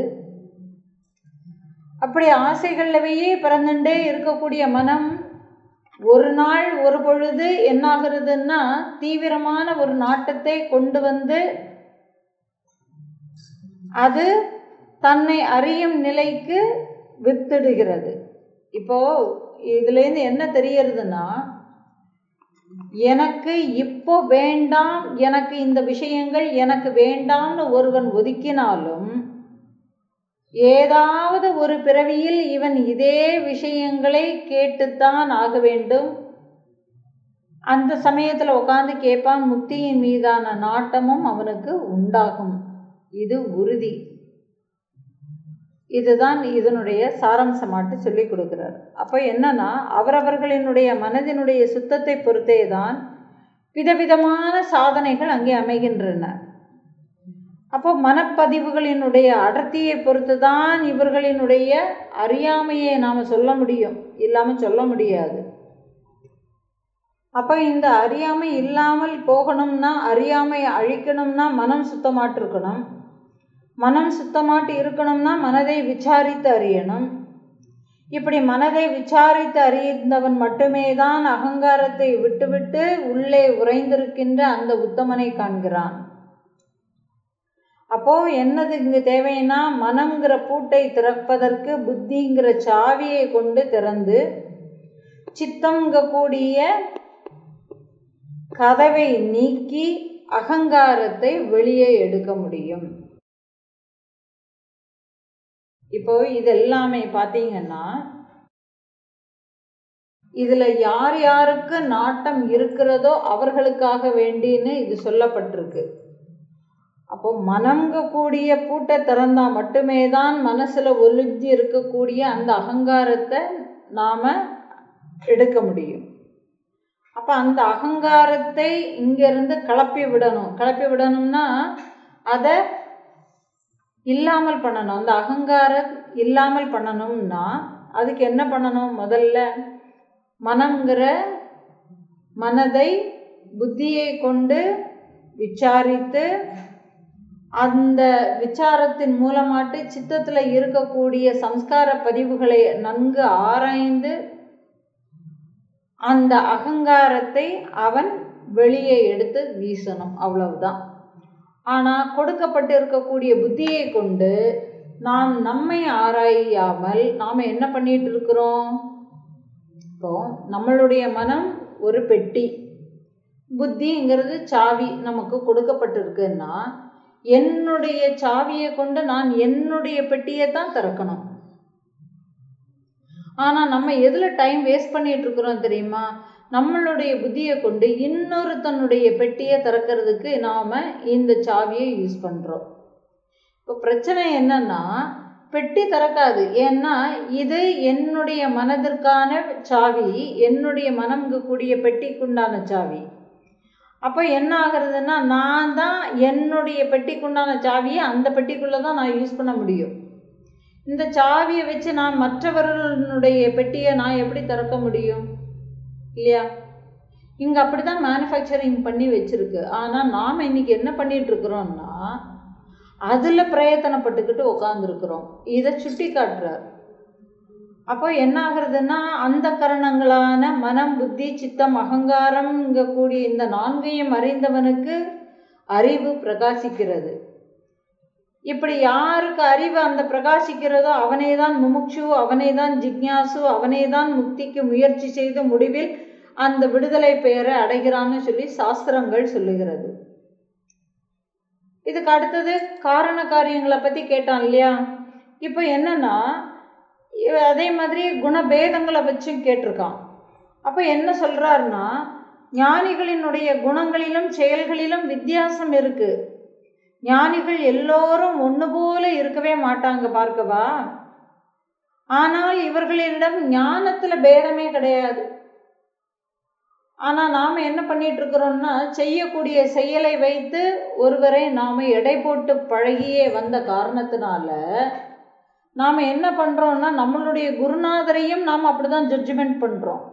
அப்படி ஆசைகள்லவையே பிறந்துட்டே இருக்கக்கூடிய மனம் ஒரு நாள் ஒரு பொழுது என்னாகிறதுன்னா தீவிரமான ஒரு நாட்டத்தை கொண்டு வந்து அது தன்னை அறியும் நிலைக்கு வித்திடுகிறது இப்போ இதுலேருந்து என்ன தெரியறதுன்னா எனக்கு இப்போ வேண்டாம் எனக்கு இந்த விஷயங்கள் எனக்கு வேண்டாம்னு ஒருவன் ஒதுக்கினாலும் ஏதாவது ஒரு பிறவியில் இவன் இதே விஷயங்களை கேட்டுத்தான் ஆக வேண்டும் அந்த சமயத்தில் உட்காந்து கேட்பான் முக்தியின் மீதான நாட்டமும் அவனுக்கு உண்டாகும் இது உறுதி இதுதான் இதனுடைய சாராம்சமாட்டு சொல்லி கொடுக்குறார் அப்போ என்னன்னா அவரவர்களினுடைய மனதினுடைய சுத்தத்தை பொறுத்தே தான் விதவிதமான சாதனைகள் அங்கே அமைகின்றன அப்போ மனப்பதிவுகளினுடைய அடர்த்தியை பொறுத்து தான் இவர்களினுடைய அறியாமையை நாம் சொல்ல முடியும் இல்லாமல் சொல்ல முடியாது அப்போ இந்த அறியாமை இல்லாமல் போகணும்னா அறியாமை அழிக்கணும்னா மனம் சுத்தமாட்டு இருக்கணும் மனம் சுத்தமாட்டு இருக்கணும்னா மனதை விசாரித்து அறியணும் இப்படி மனதை விசாரித்து அறிந்தவன் மட்டுமே தான் அகங்காரத்தை விட்டுவிட்டு உள்ளே உறைந்திருக்கின்ற அந்த உத்தமனை காண்கிறான் அப்போ என்னது இங்கு தேவைன்னா மனம்ங்கிற பூட்டை திறப்பதற்கு புத்திங்கிற சாவியை கொண்டு திறந்து சித்தங்க கூடிய கதவை நீக்கி அகங்காரத்தை வெளியே எடுக்க முடியும் இப்போ இது எல்லாமே பார்த்தீங்கன்னா இதில் யார் யாருக்கு நாட்டம் இருக்கிறதோ அவர்களுக்காக வேண்டின்னு இது சொல்லப்பட்டிருக்கு அப்போ மனம்ங்க கூடிய பூட்டை திறந்தா மட்டுமே தான் மனசில் ஒளிஞ்சு இருக்கக்கூடிய அந்த அகங்காரத்தை நாம் எடுக்க முடியும் அப்போ அந்த அகங்காரத்தை இங்கேருந்து கிளப்பி விடணும் கிளப்பி விடணும்னா அதை இல்லாமல் பண்ணணும் அந்த அகங்காரம் இல்லாமல் பண்ணணும்னா அதுக்கு என்ன பண்ணணும் முதல்ல மனங்கிற மனதை புத்தியை கொண்டு விசாரித்து அந்த விசாரத்தின் மூலமாட்டு சித்தத்தில் இருக்கக்கூடிய சம்ஸ்கார பதிவுகளை நன்கு ஆராய்ந்து அந்த அகங்காரத்தை அவன் வெளியே எடுத்து வீசணும் அவ்வளவுதான் ஆனால் கொடுக்கப்பட்டு இருக்கக்கூடிய புத்தியை கொண்டு நாம் நம்மை ஆராயாமல் நாம் என்ன பண்ணிட்டு இருக்கிறோம் இப்போ நம்மளுடைய மனம் ஒரு பெட்டி புத்திங்கிறது சாவி நமக்கு கொடுக்கப்பட்டிருக்குன்னா என்னுடைய சாவியை கொண்டு நான் என்னுடைய பெட்டியை தான் திறக்கணும் ஆனால் நம்ம எதில் டைம் வேஸ்ட் பண்ணிட்டு இருக்கிறோம் தெரியுமா நம்மளுடைய புத்தியை கொண்டு இன்னொருத்தனுடைய பெட்டியை திறக்கிறதுக்கு நாம் இந்த சாவியை யூஸ் பண்ணுறோம் இப்போ பிரச்சனை என்னன்னா பெட்டி திறக்காது ஏன்னா இது என்னுடைய மனதிற்கான சாவி என்னுடைய மனம்கு கூடிய பெட்டிக்குண்டான சாவி அப்போ என்ன ஆகுறதுன்னா நான் தான் என்னுடைய பெட்டிக்குண்டான சாவியை அந்த பெட்டிக்குள்ளே தான் நான் யூஸ் பண்ண முடியும் இந்த சாவியை வச்சு நான் மற்றவர்களுடைய பெட்டியை நான் எப்படி திறக்க முடியும் இல்லையா இங்கே அப்படி தான் மேனுஃபேக்சரிங் பண்ணி வச்சுருக்கு ஆனால் நாம் இன்னைக்கு என்ன பண்ணிட்டு இருக்கிறோம்னா அதில் பிரயத்தனப்பட்டுக்கிட்டு உட்காந்துருக்குறோம் இதை சுட்டி காட்டுறார் அப்போ என்ன ஆகுறதுன்னா அந்த கரணங்களான மனம் புத்தி சித்தம் அகங்காரம் கூடிய இந்த நான்கையும் அறிந்தவனுக்கு அறிவு பிரகாசிக்கிறது இப்படி யாருக்கு அறிவு அந்த பிரகாசிக்கிறதோ அவனே தான் முமுட்சு அவனே தான் ஜிக்ஞாசு அவனே தான் முக்திக்கு முயற்சி செய்து முடிவில் அந்த விடுதலை பெயரை அடைகிறான்னு சொல்லி சாஸ்திரங்கள் சொல்லுகிறது இதுக்கு அடுத்தது காரண காரியங்களை பற்றி கேட்டான் இல்லையா இப்போ என்னன்னா இவ- அதே மாதிரி குணபேதங்களை வச்சும் கேட்டிருக்கான் அப்போ என்ன சொல்றாருன்னா ஞானிகளினுடைய குணங்களிலும் செயல்களிலும் வித்தியாசம் இருக்கு ஞானிகள் எல்லோரும் ஒன்று போல இருக்கவே மாட்டாங்க பார்க்கவா ஆனால் இவர்களிடம் ஞானத்துல பேதமே கிடையாது ஆனா நாம என்ன பண்ணிட்டு இருக்கிறோம்னா செய்யக்கூடிய செயலை வைத்து ஒருவரை நாம எடை போட்டு பழகியே வந்த காரணத்தினால நாம என்ன பண்றோம்னா நம்மளுடைய குருநாதரையும் நாம் அப்படிதான் ஜட்ஜ்மெண்ட் பண்றோம்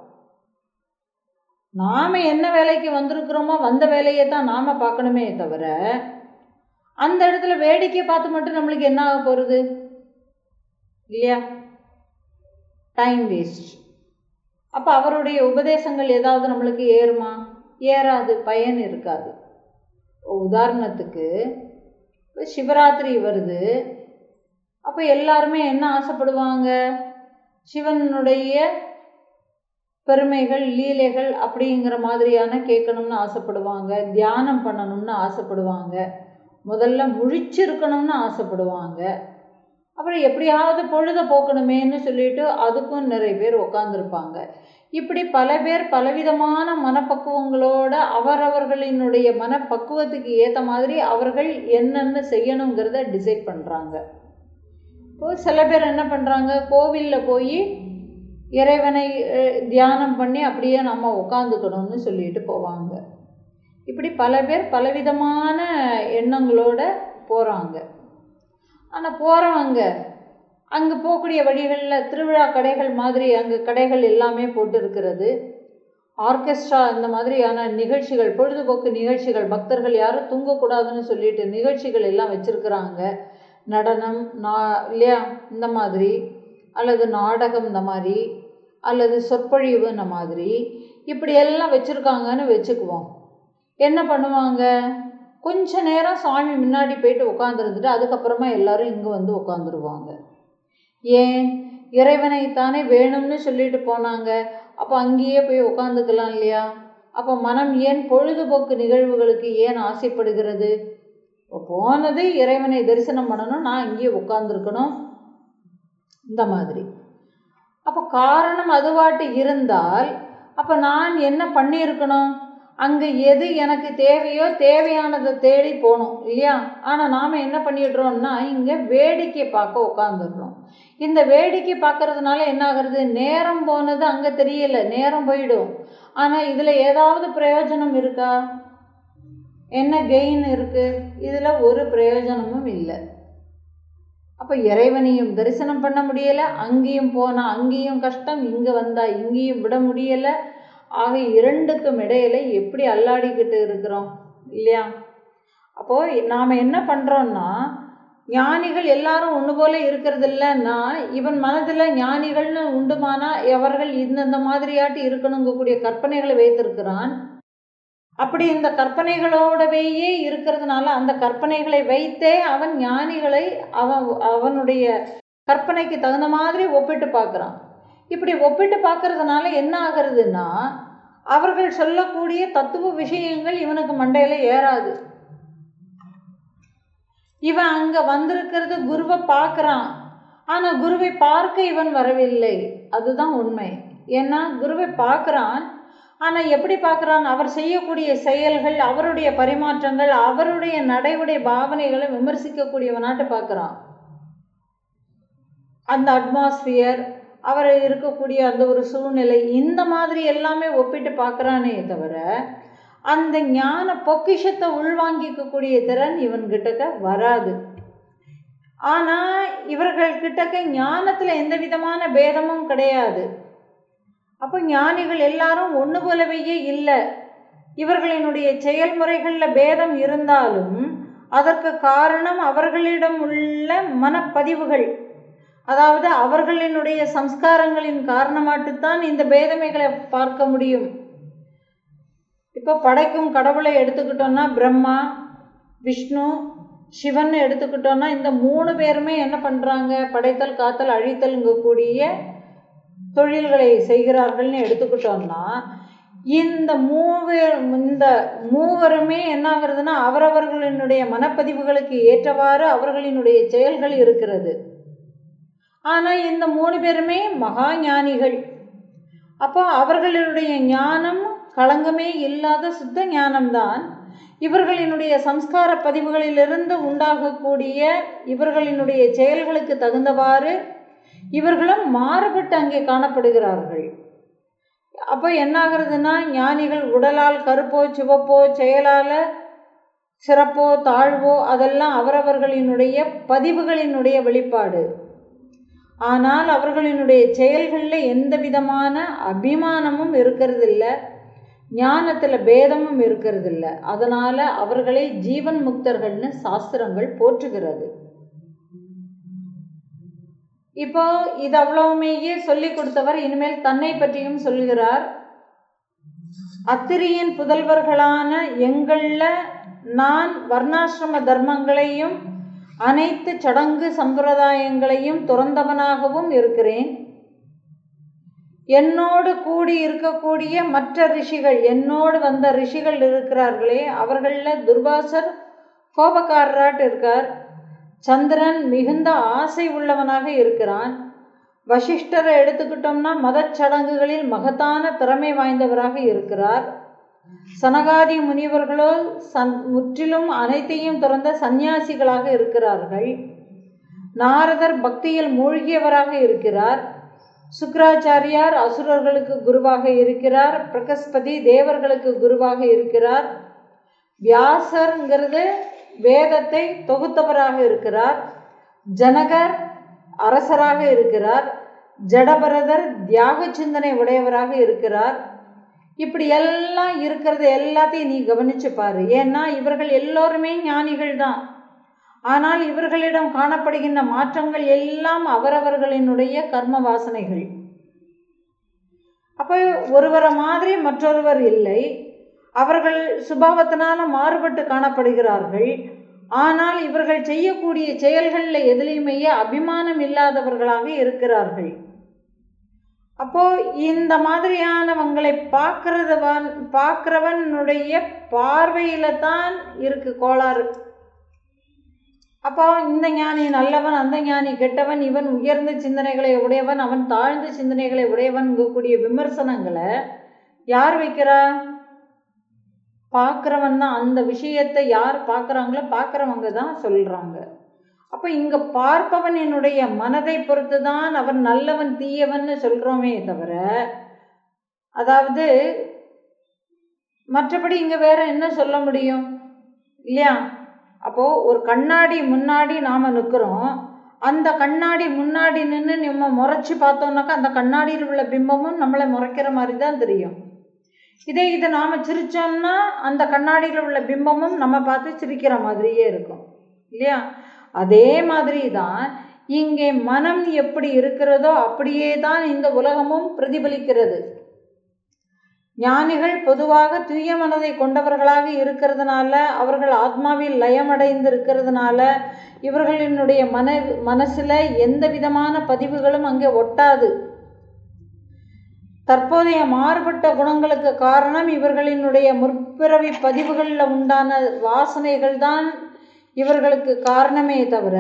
நாம என்ன வேலைக்கு வந்திருக்கிறோமோ வந்த வேலையை தான் நாம பார்க்கணுமே தவிர அந்த இடத்துல வேடிக்கை பார்த்து மட்டும் நம்மளுக்கு என்ன ஆக போறது இல்லையா டைம் வேஸ்ட் அப்போ அவருடைய உபதேசங்கள் ஏதாவது நம்மளுக்கு ஏறுமா ஏறாது பயன் இருக்காது உதாரணத்துக்கு இப்ப சிவராத்திரி வருது அப்போ எல்லாருமே என்ன ஆசைப்படுவாங்க சிவனுடைய பெருமைகள் லீலைகள் அப்படிங்கிற மாதிரியான கேட்கணும்னு ஆசைப்படுவாங்க தியானம் பண்ணணும்னு ஆசைப்படுவாங்க முதல்ல முழிச்சிருக்கணும்னு ஆசைப்படுவாங்க அப்புறம் எப்படியாவது பொழுத போக்கணுமேன்னு சொல்லிட்டு அதுக்கும் நிறைய பேர் உட்காந்துருப்பாங்க இப்படி பல பேர் பலவிதமான மனப்பக்குவங்களோட அவரவர்களினுடைய மனப்பக்குவத்துக்கு ஏற்ற மாதிரி அவர்கள் என்னென்ன செய்யணுங்கிறத டிசைட் பண்ணுறாங்க இப்போ சில பேர் என்ன பண்ணுறாங்க கோவிலில் போய் இறைவனை அஹ், தியானம் பண்ணி அப்படியே நம்ம உட்காந்துக்கணும்னு சொல்லிட்டு போவாங்க இப்படி பல பேர் பலவிதமான எண்ணங்களோட போகிறாங்க ஆனால் போகிறவங்க அங்கே போகக்கூடிய வழிகளில் திருவிழா கடைகள் மாதிரி அங்கே கடைகள் எல்லாமே போட்டு இருக்கிறது ஆர்கெஸ்ட்ரா இந்த மாதிரியான நிகழ்ச்சிகள் பொழுதுபோக்கு நிகழ்ச்சிகள் பக்தர்கள் யாரும் தூங்கக்கூடாதுன்னு சொல்லிட்டு நிகழ்ச்சிகள் எல்லாம் வச்சுருக்குறாங்க நடனம் நா இல்லையா இந்த மாதிரி அல்லது நாடகம் இந்த மாதிரி அல்லது சொற்பொழிவு இந்த மாதிரி இப்படி எல்லாம் வச்சுருக்காங்கன்னு வச்சுக்குவோம் என்ன பண்ணுவாங்க கொஞ்ச நேரம் சாமி முன்னாடி போயிட்டு உட்காந்துருந்துட்டு அதுக்கப்புறமா எல்லாரும் இங்கே வந்து உட்காந்துருவாங்க ஏன் இறைவனை தானே வேணும்னு சொல்லிட்டு போனாங்க அப்போ அங்கேயே போய் உட்காந்துக்கலாம் இல்லையா அப்போ மனம் ஏன் பொழுதுபோக்கு நிகழ்வுகளுக்கு ஏன் ஆசைப்படுகிறது இப்போ போனது இறைவனை தரிசனம் பண்ணணும் நான் இங்கேயே உட்காந்துருக்கணும் இந்த மாதிரி அப்போ காரணம் அதுவாட்டு இருந்தால் அப்போ நான் என்ன பண்ணியிருக்கணும் அங்கே எது எனக்கு தேவையோ தேவையானதை தேடி போகணும் இல்லையா ஆனால் நாம் என்ன பண்ணிடுறோம்னா இங்கே வேடிக்கை பார்க்க உட்காந்துடுறோம் இந்த வேடிக்கை பார்க்கறதுனால என்ன ஆகுறது நேரம் போனது அங்கே தெரியல நேரம் போயிடும் ஆனால் இதில் ஏதாவது பிரயோஜனம் இருக்கா என்ன கெயின் இருக்கு இதில் ஒரு பிரயோஜனமும் இல்லை அப்போ இறைவனையும் தரிசனம் பண்ண முடியலை அங்கேயும் போனால் அங்கேயும் கஷ்டம் இங்கே வந்தால் இங்கேயும் விட முடியலை ஆக இரண்டுக்கும் இடையில எப்படி அல்லாடிக்கிட்டு இருக்கிறோம் இல்லையா அப்போது நாம் என்ன பண்ணுறோன்னா ஞானிகள் எல்லாரும் ஒன்று போல இருக்கிறது இல்லைன்னா இவன் மனதில் ஞானிகள்னு உண்டுமானா எவர்கள் இந்தந்த மாதிரியாட்டு இருக்கணுங்கக்கூடிய கற்பனைகளை வைத்திருக்கிறான் அப்படி இந்த கற்பனைகளோடவேயே இருக்கிறதுனால அந்த கற்பனைகளை வைத்தே அவன் ஞானிகளை அவன் அவனுடைய கற்பனைக்கு தகுந்த மாதிரி ஒப்பிட்டு பார்க்குறான் இப்படி ஒப்பிட்டு பார்க்கறதுனால என்ன ஆகிறதுனா அவர்கள் சொல்லக்கூடிய தத்துவ விஷயங்கள் இவனுக்கு மண்டையில் ஏறாது இவன் அங்கே வந்திருக்கிறது குருவை பார்க்குறான் ஆனால் குருவை பார்க்க இவன் வரவில்லை அதுதான் உண்மை ஏன்னா குருவை பார்க்குறான் ஆனால் எப்படி பார்க்குறான் அவர் செய்யக்கூடிய செயல்கள் அவருடைய பரிமாற்றங்கள் அவருடைய நடைமுறை பாவனைகளை விமர்சிக்கக்கூடியவனாட்டு பார்க்குறான் அந்த அட்மாஸ்பியர் அவர் இருக்கக்கூடிய அந்த ஒரு சூழ்நிலை இந்த மாதிரி எல்லாமே ஒப்பிட்டு பார்க்குறானே தவிர அந்த ஞான பொக்கிஷத்தை உள்வாங்கிக்கக்கூடிய திறன் இவன்கிட்டக்க வராது ஆனால் இவர்கள் கிட்டக்க ஞானத்தில் எந்த விதமான பேதமும் கிடையாது அப்போ ஞானிகள் எல்லாரும் ஒன்று போலவே இல்லை இவர்களினுடைய செயல்முறைகளில் பேதம் இருந்தாலும் அதற்கு காரணம் அவர்களிடம் உள்ள மனப்பதிவுகள் அதாவது அவர்களினுடைய சம்ஸ்காரங்களின் காரணமாட்டுத்தான் இந்த பேதமைகளை பார்க்க முடியும் இப்போ படைக்கும் கடவுளை எடுத்துக்கிட்டோம்னா பிரம்மா விஷ்ணு சிவன் எடுத்துக்கிட்டோம்னா இந்த மூணு பேருமே என்ன பண்ணுறாங்க படைத்தல் காத்தல் அழித்தல்ங்கக்கூடிய தொழில்களை செய்கிறார்கள்னு எடுத்துக்கிட்டோம்னா இந்த மூவர் இந்த மூவருமே என்ன ஆகுறதுன்னா அவரவர்களினுடைய மனப்பதிவுகளுக்கு ஏற்றவாறு அவர்களினுடைய செயல்கள் இருக்கிறது ஆனால் இந்த மூணு பேருமே மகா ஞானிகள் அப்போ அவர்களுடைய ஞானம் களங்கமே இல்லாத சுத்த ஞானம்தான் இவர்களினுடைய சம்ஸ்கார பதிவுகளிலிருந்து உண்டாகக்கூடிய இவர்களினுடைய செயல்களுக்கு தகுந்தவாறு இவர்களும் மாறுபட்டு அங்கே காணப்படுகிறார்கள் அப்போ என்னாகிறதுனா ஞானிகள் உடலால் கருப்போ சிவப்போ செயலால் சிறப்போ தாழ்வோ அதெல்லாம் அவரவர்களினுடைய பதிவுகளினுடைய வெளிப்பாடு ஆனால் அவர்களினுடைய செயல்களில் எந்த விதமான அபிமானமும் இருக்கிறதில்ல ஞானத்தில் பேதமும் இருக்கிறதில்ல அதனால் அவர்களை ஜீவன் முக்தர்கள்னு சாஸ்திரங்கள் போற்றுகிறது இப்போ இது அவ்வளவுமேயே சொல்லி கொடுத்தவர் இனிமேல் தன்னை பற்றியும் சொல்கிறார் அத்திரியின் புதல்வர்களான எங்களில் நான் வர்ணாசிரம தர்மங்களையும் அனைத்து சடங்கு சம்பிரதாயங்களையும் துறந்தவனாகவும் இருக்கிறேன் என்னோடு கூடி இருக்கக்கூடிய மற்ற ரிஷிகள் என்னோடு வந்த ரிஷிகள் இருக்கிறார்களே அவர்களில் துர்வாசர் கோபக்காரராட்டு இருக்கார் சந்திரன் மிகுந்த ஆசை உள்ளவனாக இருக்கிறான் வசிஷ்டரை எடுத்துக்கிட்டோம்னா மதச்சடங்குகளில் மகத்தான திறமை வாய்ந்தவராக இருக்கிறார் சனகாதி முனிவர்களோ சன் முற்றிலும் அனைத்தையும் துறந்த சந்நியாசிகளாக இருக்கிறார்கள் நாரதர் பக்தியில் மூழ்கியவராக இருக்கிறார் சுக்கராச்சாரியார் அசுரர்களுக்கு குருவாக இருக்கிறார் பிரகஸ்பதி தேவர்களுக்கு குருவாக இருக்கிறார் வியாசருங்கிறது வேதத்தை தொகுத்தவராக இருக்கிறார் ஜனகர் அரசராக இருக்கிறார் ஜடபரதர் தியாக சிந்தனை உடையவராக இருக்கிறார் இப்படி எல்லாம் இருக்கிறது எல்லாத்தையும் நீ கவனிச்சு பாரு ஏன்னா இவர்கள் எல்லோருமே ஞானிகள் தான் ஆனால் இவர்களிடம் காணப்படுகின்ற மாற்றங்கள் எல்லாம் அவரவர்களினுடைய கர்ம வாசனைகள் அப்போ ஒருவரை மாதிரி மற்றொருவர் இல்லை அவர்கள் சுபாவத்தினால மாறுபட்டு காணப்படுகிறார்கள் ஆனால் இவர்கள் செய்யக்கூடிய செயல்களில் எதிலையுமேயே அபிமானம் இல்லாதவர்களாக இருக்கிறார்கள் அப்போ இந்த மாதிரியானவங்களை பார்க்கறதவன் பார்க்குறவனுடைய பார்வையில தான் இருக்கு கோளாறு அப்போ இந்த ஞானி நல்லவன் அந்த ஞானி கெட்டவன் இவன் உயர்ந்த சிந்தனைகளை உடையவன் அவன் தாழ்ந்த சிந்தனைகளை உடையவன்கூடிய விமர்சனங்களை யார் வைக்கிறா பார்க்குறவன் தான் அந்த விஷயத்தை யார் பார்க்குறாங்களோ பார்க்குறவங்க தான் சொல்கிறாங்க அப்போ இங்கே பார்ப்பவனினுடைய மனதை பொறுத்து தான் அவன் நல்லவன் தீயவன்னு சொல்கிறோமே தவிர அதாவது மற்றபடி இங்கே வேற என்ன சொல்ல முடியும் இல்லையா அப்போது ஒரு கண்ணாடி முன்னாடி நாம் நிற்கிறோம் அந்த கண்ணாடி முன்னாடி நின்று நம்ம முறைச்சி பார்த்தோம்னாக்கா அந்த கண்ணாடியில் உள்ள பிம்பமும் நம்மளை முறைக்கிற மாதிரி தான் தெரியும் இதே இதை நாம் சிரித்தோம்னா அந்த கண்ணாடியில் உள்ள பிம்பமும் நம்ம பார்த்து சிரிக்கிற மாதிரியே இருக்கும் இல்லையா அதே மாதிரி தான் இங்கே மனம் எப்படி இருக்கிறதோ அப்படியே தான் இந்த உலகமும் பிரதிபலிக்கிறது ஞானிகள் பொதுவாக தூய மனதை கொண்டவர்களாக இருக்கிறதுனால அவர்கள் ஆத்மாவில் லயமடைந்து இருக்கிறதுனால இவர்களினுடைய மன மனசில் எந்த விதமான பதிவுகளும் அங்கே ஒட்டாது தற்போதைய மாறுபட்ட குணங்களுக்கு காரணம் இவர்களினுடைய முற்பிறவி பதிவுகளில் உண்டான வாசனைகள் தான் இவர்களுக்கு காரணமே தவிர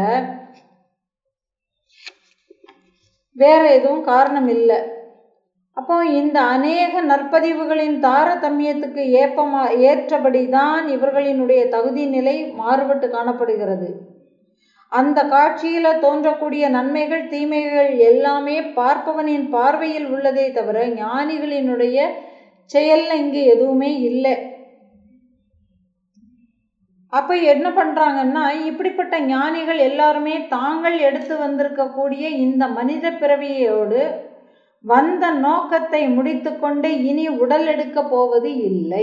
வேற எதுவும் காரணம் இல்லை அப்போ இந்த அநேக நற்பதிவுகளின் தாரதமியத்துக்கு ஏப்பமா ஏற்றபடி தான் இவர்களினுடைய தகுதி நிலை மாறுபட்டு காணப்படுகிறது அந்த காட்சியில் தோன்றக்கூடிய நன்மைகள் தீமைகள் எல்லாமே பார்ப்பவனின் பார்வையில் உள்ளதே தவிர ஞானிகளினுடைய செயல்ல இங்கே எதுவுமே இல்லை அப்போ என்ன பண்ணுறாங்கன்னா இப்படிப்பட்ட ஞானிகள் எல்லாருமே தாங்கள் எடுத்து வந்திருக்கக்கூடிய இந்த மனித பிறவியோடு வந்த நோக்கத்தை முடித்துக்கொண்டு இனி உடல் எடுக்க போவது இல்லை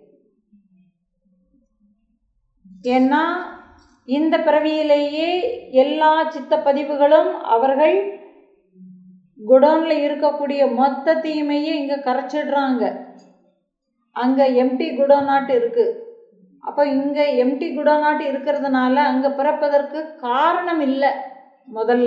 ஏன்னா இந்த பிறவியிலேயே எல்லா சித்த பதிவுகளும் அவர்கள் குடோனில் இருக்கக்கூடிய மொத்த தீமையை இங்கே கரைச்சிடுறாங்க அங்கே எம்டி குடோனாட் இருக்குது அப்போ இங்கே எம்டி குடோனாட் இருக்கிறதுனால அங்கே பிறப்பதற்கு காரணம் இல்லை முதல்ல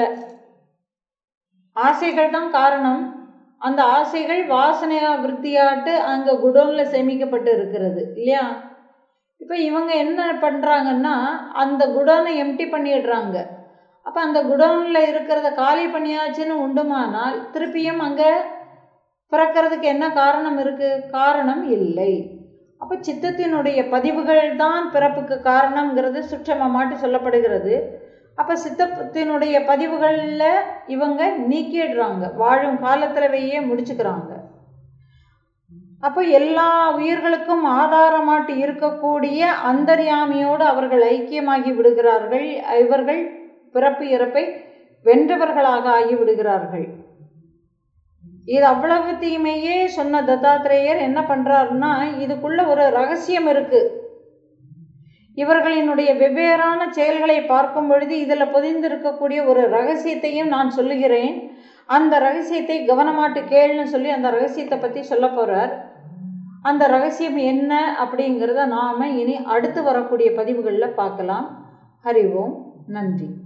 ஆசைகள் தான் காரணம் அந்த ஆசைகள் வாசனையா விருத்தியாட்டு அங்கே குடோனில் சேமிக்கப்பட்டு இருக்கிறது இல்லையா இப்போ இவங்க என்ன பண்ணுறாங்கன்னா அந்த குடோனை எம்டி பண்ணிடுறாங்க அப்போ அந்த குடோனில் இருக்கிறத காலி பண்ணியாச்சுன்னு உண்டுமானால் திருப்பியும் அங்கே பிறக்கிறதுக்கு என்ன காரணம் இருக்குது காரணம் இல்லை அப்போ சித்தத்தினுடைய பதிவுகள் தான் பிறப்புக்கு காரணங்கிறது சுற்றமமாட்டு சொல்லப்படுகிறது அப்போ சித்தத்தினுடைய பதிவுகளில் இவங்க நீக்கிடுறாங்க வாழும் காலத்திலவையே முடிச்சுக்கிறாங்க அப்போ எல்லா உயிர்களுக்கும் ஆதாரமாட்டு இருக்கக்கூடிய அந்தர்யாமியோடு அவர்கள் ஐக்கியமாகி விடுகிறார்கள் இவர்கள் பிறப்பு இறப்பை வென்றவர்களாக ஆகி விடுகிறார்கள் இது அவ்வளவு தீமையே சொன்ன தத்தாத்திரேயர் என்ன பண்ணுறாருன்னா இதுக்குள்ள ஒரு ரகசியம் இருக்கு இவர்களினுடைய வெவ்வேறான செயல்களை பார்க்கும் பொழுது இதில் பொதிந்திருக்கக்கூடிய ஒரு ரகசியத்தையும் நான் சொல்லுகிறேன் அந்த ரகசியத்தை கவனமாட்டு கேள்னு சொல்லி அந்த ரகசியத்தை பற்றி சொல்ல போகிறார் அந்த ரகசியம் என்ன அப்படிங்கிறத நாம் இனி அடுத்து வரக்கூடிய பதிவுகளில் பார்க்கலாம் ஹரி ஓம் நன்றி